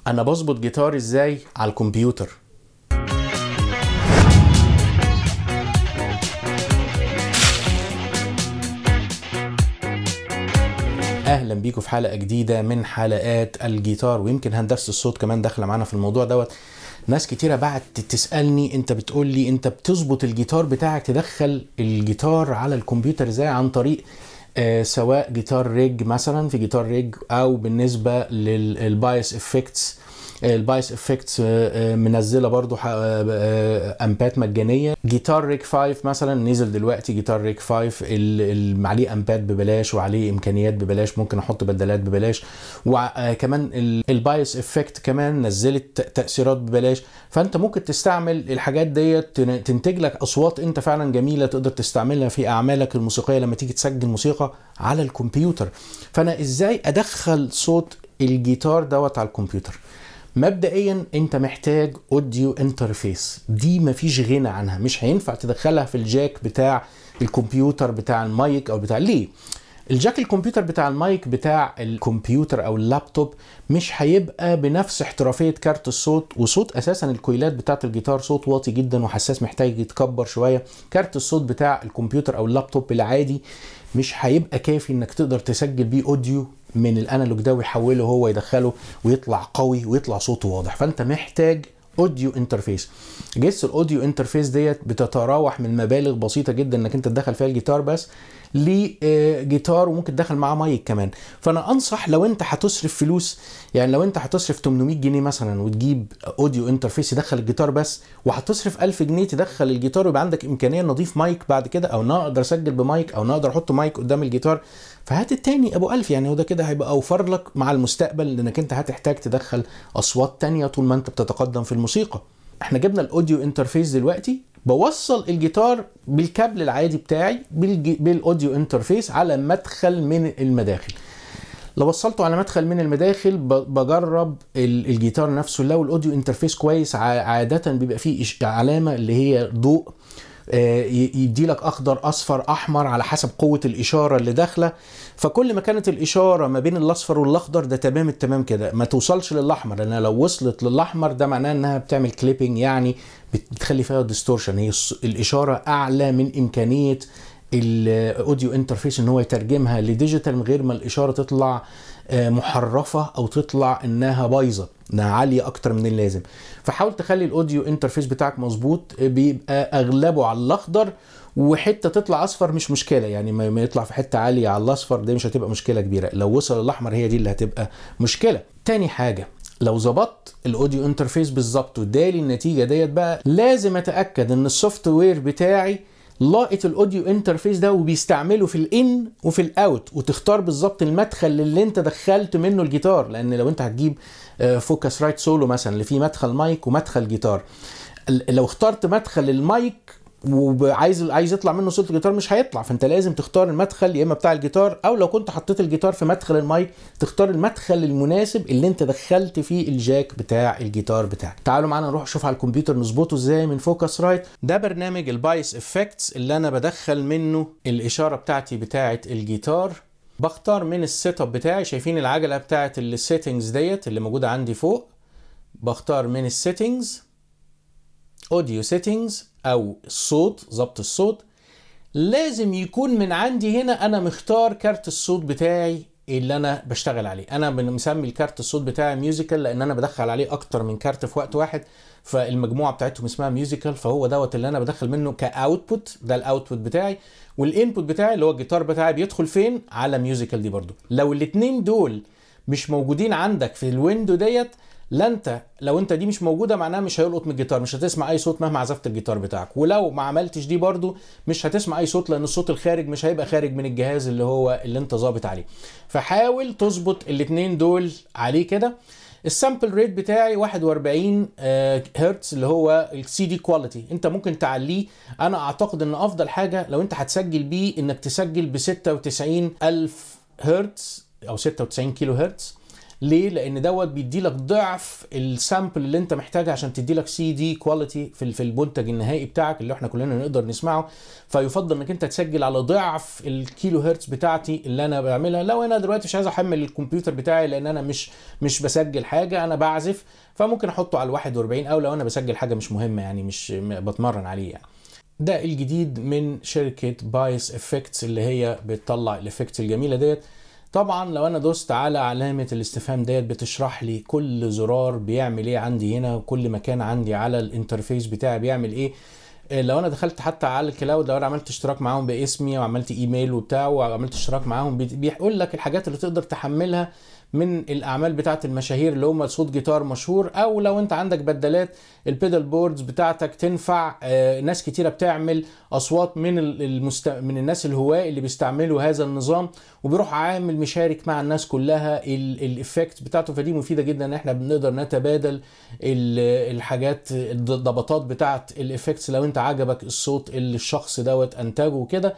انا بظبط جيتار ازاي على الكمبيوتر اهلا بيكم في حلقه جديده من حلقات الجيتار ويمكن هندسه الصوت كمان داخله معانا في الموضوع دوت ناس كتيره بعت تسالني انت بتقول لي انت بتظبط الجيتار بتاعك تدخل الجيتار على الكمبيوتر ازاي عن طريق آه سواء جيتار ريج مثلا في جيتار ريج او بالنسبه للبايس افكتس البايس افكتس منزله برضو امبات مجانيه جيتار ريك 5 مثلا نزل دلوقتي جيتار ريك 5 اللي عليه امبات ببلاش وعليه امكانيات ببلاش ممكن احط بدلات ببلاش وكمان البايس افكت كمان نزلت تاثيرات ببلاش فانت ممكن تستعمل الحاجات ديت تنتج لك اصوات انت فعلا جميله تقدر تستعملها في اعمالك الموسيقيه لما تيجي تسجل موسيقى على الكمبيوتر فانا ازاي ادخل صوت الجيتار دوت على الكمبيوتر مبدئيا انت محتاج اوديو انترفيس دي مفيش غنى عنها مش هينفع تدخلها في الجاك بتاع الكمبيوتر بتاع المايك او بتاع ليه الجاك الكمبيوتر بتاع المايك بتاع الكمبيوتر او اللابتوب مش هيبقى بنفس احترافيه كارت الصوت وصوت اساسا الكويلات بتاعه الجيتار صوت واطي جدا وحساس محتاج يتكبر شويه كارت الصوت بتاع الكمبيوتر او اللابتوب العادي مش هيبقى كافي انك تقدر تسجل بيه اوديو من الانالوج ده ويحوله هو يدخله ويطلع قوي ويطلع صوته واضح فانت محتاج اوديو انترفيس جس الاوديو انترفيس ديت بتتراوح من مبالغ بسيطه جدا انك انت تدخل فيها الجيتار بس لجيتار وممكن تدخل معاه مايك كمان فانا انصح لو انت هتصرف فلوس يعني لو انت هتصرف 800 جنيه مثلا وتجيب اوديو انترفيس يدخل الجيتار بس وهتصرف 1000 جنيه تدخل الجيتار ويبقى عندك امكانيه نضيف مايك بعد كده او نقدر اسجل بمايك او نقدر احط مايك قدام الجيتار فهات التاني ابو ألف يعني هو ده كده هيبقى اوفر لك مع المستقبل لانك انت هتحتاج تدخل اصوات تانية طول ما انت بتتقدم في الموسيقى احنا جبنا الاوديو انترفيس دلوقتي بوصل الجيتار بالكابل العادي بتاعي بالاوديو انترفيس على مدخل من المداخل لو وصلته على مدخل من المداخل بجرب الجيتار نفسه لو الاوديو انترفيس كويس عاده بيبقى فيه علامه اللي هي ضوء يدي لك اخضر اصفر احمر على حسب قوه الاشاره اللي داخله فكل ما كانت الاشاره ما بين الاصفر والاخضر ده تمام التمام كده ما توصلش للاحمر لان لو وصلت للاحمر ده معناه انها بتعمل كليبنج يعني بتخلي فيها ديستورشن هي الاشاره اعلى من امكانيه الاوديو انترفيس ان هو يترجمها لديجيتال من غير ما الاشاره تطلع محرفه او تطلع انها بايظه انها عاليه اكتر من اللازم فحاول تخلي الاوديو انترفيس بتاعك مظبوط بيبقى اغلبه على الاخضر وحته تطلع اصفر مش مشكله يعني ما يطلع في حته عاليه على الاصفر دي مش هتبقى مشكله كبيره لو وصل الاحمر هي دي اللي هتبقى مشكله تاني حاجه لو ظبطت الاوديو انترفيس بالظبط وادالي النتيجه ديت بقى لازم اتاكد ان السوفت وير بتاعي لاقط الاوديو انترفيس ده وبيستعمله في الان وفي الاوت وتختار بالظبط المدخل اللي انت دخلت منه الجيتار لان لو انت هتجيب فوكس رايت سولو مثلا اللي فيه مدخل مايك ومدخل جيتار لو اخترت مدخل المايك وعايز عايز يطلع منه صوت الجيتار مش هيطلع فانت لازم تختار المدخل يا اما بتاع الجيتار او لو كنت حطيت الجيتار في مدخل المايك تختار المدخل المناسب اللي انت دخلت فيه الجاك بتاع الجيتار بتاعك تعالوا معانا نروح نشوف على الكمبيوتر نظبطه ازاي من فوكس رايت ده برنامج البايس افكتس اللي انا بدخل منه الاشاره بتاعتي بتاعه الجيتار بختار من السيت اب بتاعي شايفين العجله بتاعه السيتنجز ديت اللي موجوده عندي فوق بختار من السيتنجز اوديو سيتنجز او الصوت ظبط الصوت لازم يكون من عندي هنا انا مختار كارت الصوت بتاعي اللي انا بشتغل عليه انا مسمي الكارت الصوت بتاعي ميوزيكال لان انا بدخل عليه اكتر من كارت في وقت واحد فالمجموعه بتاعتهم اسمها ميوزيكال فهو دوت اللي انا بدخل منه كاوتبوت ده الاوتبوت بتاعي والانبوت بتاعي اللي هو الجيتار بتاعي بيدخل فين على ميوزيكال دي برضو لو الاثنين دول مش موجودين عندك في الويندو ديت لا انت لو انت دي مش موجوده معناها مش هيلقط من الجيتار مش هتسمع اي صوت مهما عزفت الجيتار بتاعك ولو ما عملتش دي برضو مش هتسمع اي صوت لان الصوت الخارج مش هيبقى خارج من الجهاز اللي هو اللي انت ظابط عليه فحاول تظبط الاثنين دول عليه كده السامبل ريت بتاعي 41 هرتز اللي هو السي دي كواليتي انت ممكن تعليه انا اعتقد ان افضل حاجه لو انت هتسجل بيه انك تسجل ب 96 الف هرتز او 96 كيلو هرتز ليه لان دوت بيدي لك ضعف السامبل اللي انت محتاجها عشان تدي لك سي دي كواليتي في في المنتج النهائي بتاعك اللي احنا كلنا نقدر نسمعه فيفضل انك انت تسجل على ضعف الكيلو هرتز بتاعتي اللي انا بعملها لو انا دلوقتي مش عايز احمل الكمبيوتر بتاعي لان انا مش مش بسجل حاجه انا بعزف فممكن احطه على 41 او لو انا بسجل حاجه مش مهمه يعني مش بتمرن عليه يعني ده الجديد من شركة بايس افكتس اللي هي بتطلع الافكتس الجميلة ديت طبعا لو انا دوست على علامة الاستفهام ديت بتشرح لي كل زرار بيعمل ايه عندي هنا وكل مكان عندي على الانترفيس بتاعي بيعمل ايه لو انا دخلت حتى على الكلاود لو انا عملت اشتراك معاهم باسمي وعملت ايميل وبتاع وعملت اشتراك معاهم بيقول لك الحاجات اللي تقدر تحملها من الاعمال بتاعت المشاهير اللي هم صوت جيتار مشهور او لو انت عندك بدلات البيدال بوردز بتاعتك تنفع آه ناس كتيره بتعمل اصوات من المست... من الناس الهواة اللي بيستعملوا هذا النظام وبيروح عامل مشارك مع الناس كلها الافكت بتاعته فدي مفيده جدا ان احنا بنقدر نتبادل الحاجات الضبطات بتاعت الافكتس لو انت عجبك الصوت اللي الشخص دوت انتجه وكده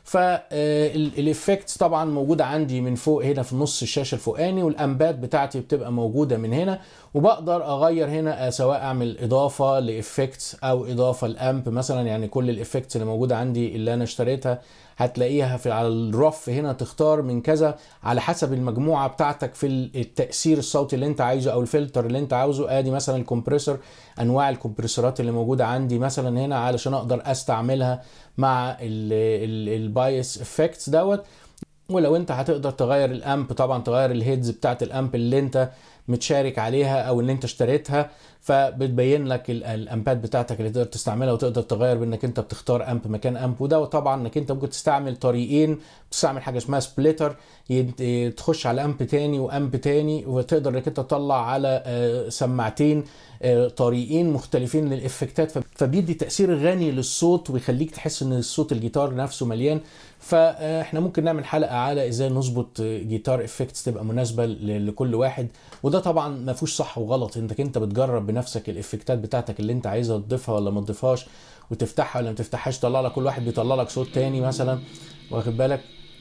فالافكتس طبعا موجوده عندي من فوق هنا في نص الشاشه الفوقاني والامبات بتاعتي بتبقى موجوده من هنا وبقدر اغير هنا سواء اعمل اضافه لافكتس او اضافه لامب مثلا يعني كل الافكتس اللي موجوده عندي اللي انا اشتريتها هتلاقيها في على الرف هنا تختار من كذا على حسب المجموعه بتاعتك في التاثير الصوتي اللي انت عايزه او الفلتر اللي انت عاوزه ادي مثلا الكمبريسور انواع الكمبريسورات اللي موجوده عندي مثلا هنا علشان اقدر استعملها مع البايس افكتس دوت ولو انت هتقدر تغير الامب طبعا تغير الهيدز بتاعت الامب اللي انت متشارك عليها او اللي انت اشتريتها فبتبين لك الامبات بتاعتك اللي تقدر تستعملها وتقدر تغير بانك انت بتختار امب مكان امب وده طبعا انك انت ممكن تستعمل طريقين تستعمل حاجه اسمها سبليتر تخش على امب تاني وامب تاني وتقدر انك انت تطلع على سماعتين طريقين مختلفين للافكتات فبيدي تاثير غني للصوت ويخليك تحس ان الصوت الجيتار نفسه مليان فاحنا ممكن نعمل حلقه على ازاي نظبط جيتار افكتس تبقى مناسبه لكل واحد وده طبعا ما فيهوش صح وغلط انك انت بتجرب بنفسك الافكتات بتاعتك اللي انت عايزها تضيفها ولا ما تضيفهاش وتفتحها ولا ما تفتحهاش طلع لك كل واحد بيطلع لك صوت تاني مثلا واخد بالك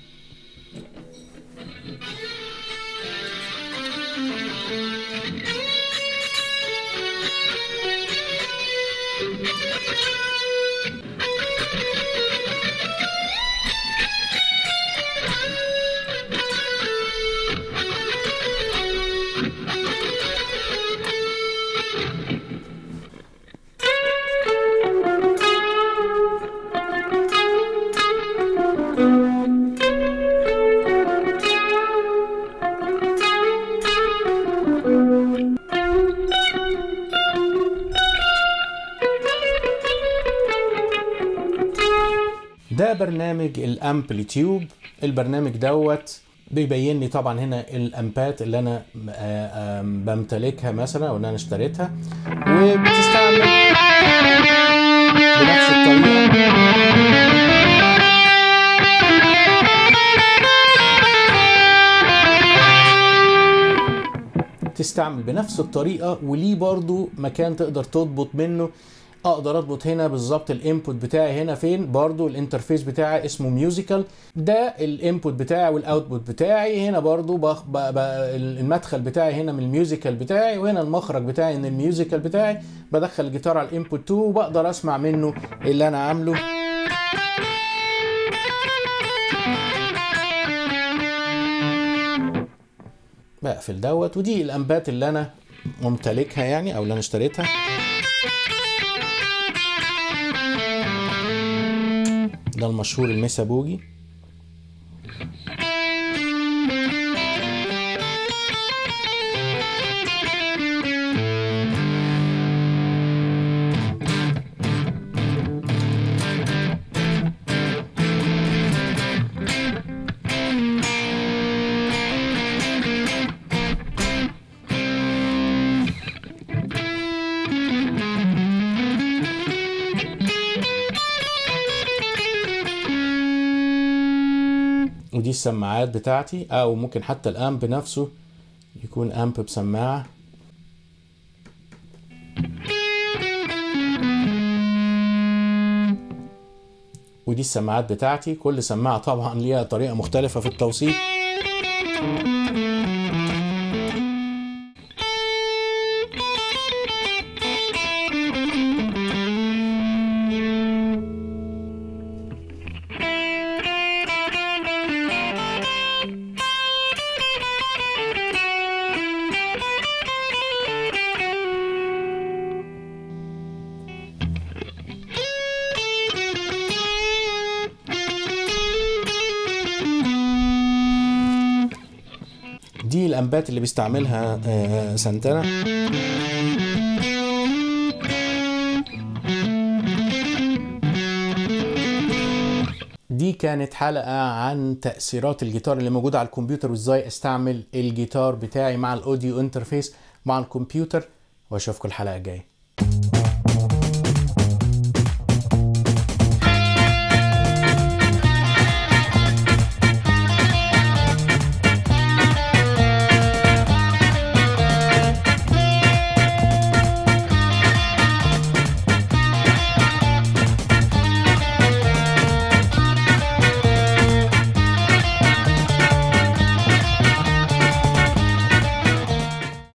ده برنامج الامبليتيوب البرنامج دوت بيبين لي طبعا هنا الامبات اللي انا بمتلكها مثلا او ان انا اشتريتها وبتستعمل بنفس الطريقه تستعمل بنفس الطريقه وليه برضو مكان تقدر تضبط منه اقدر اضبط هنا بالظبط الانبوت بتاعي هنا فين برضو الانترفيس بتاعي اسمه ميوزيكال ده الانبوت بتاعي والاوتبوت بتاعي هنا برضو بخ... ب... ب... المدخل بتاعي هنا من الميوزيكال بتاعي وهنا المخرج بتاعي من الميوزيكال بتاعي بدخل الجيتار على الانبوت 2 وبقدر اسمع منه اللي انا عامله بقفل دوت ودي الانبات اللي انا ممتلكها يعني او اللي انا اشتريتها ده المشهور الميسا بوجي ودي السماعات بتاعتي او ممكن حتى الامب نفسه يكون امب بسماعه ودي السماعات بتاعتي كل سماعه طبعا ليها طريقه مختلفه في التوصيل الامبات اللي بيستعملها آه، سانتانا دي كانت حلقة عن تأثيرات الجيتار اللي موجودة على الكمبيوتر وازاي استعمل الجيتار بتاعي مع الاوديو انترفيس مع الكمبيوتر واشوفكم الحلقة الجاية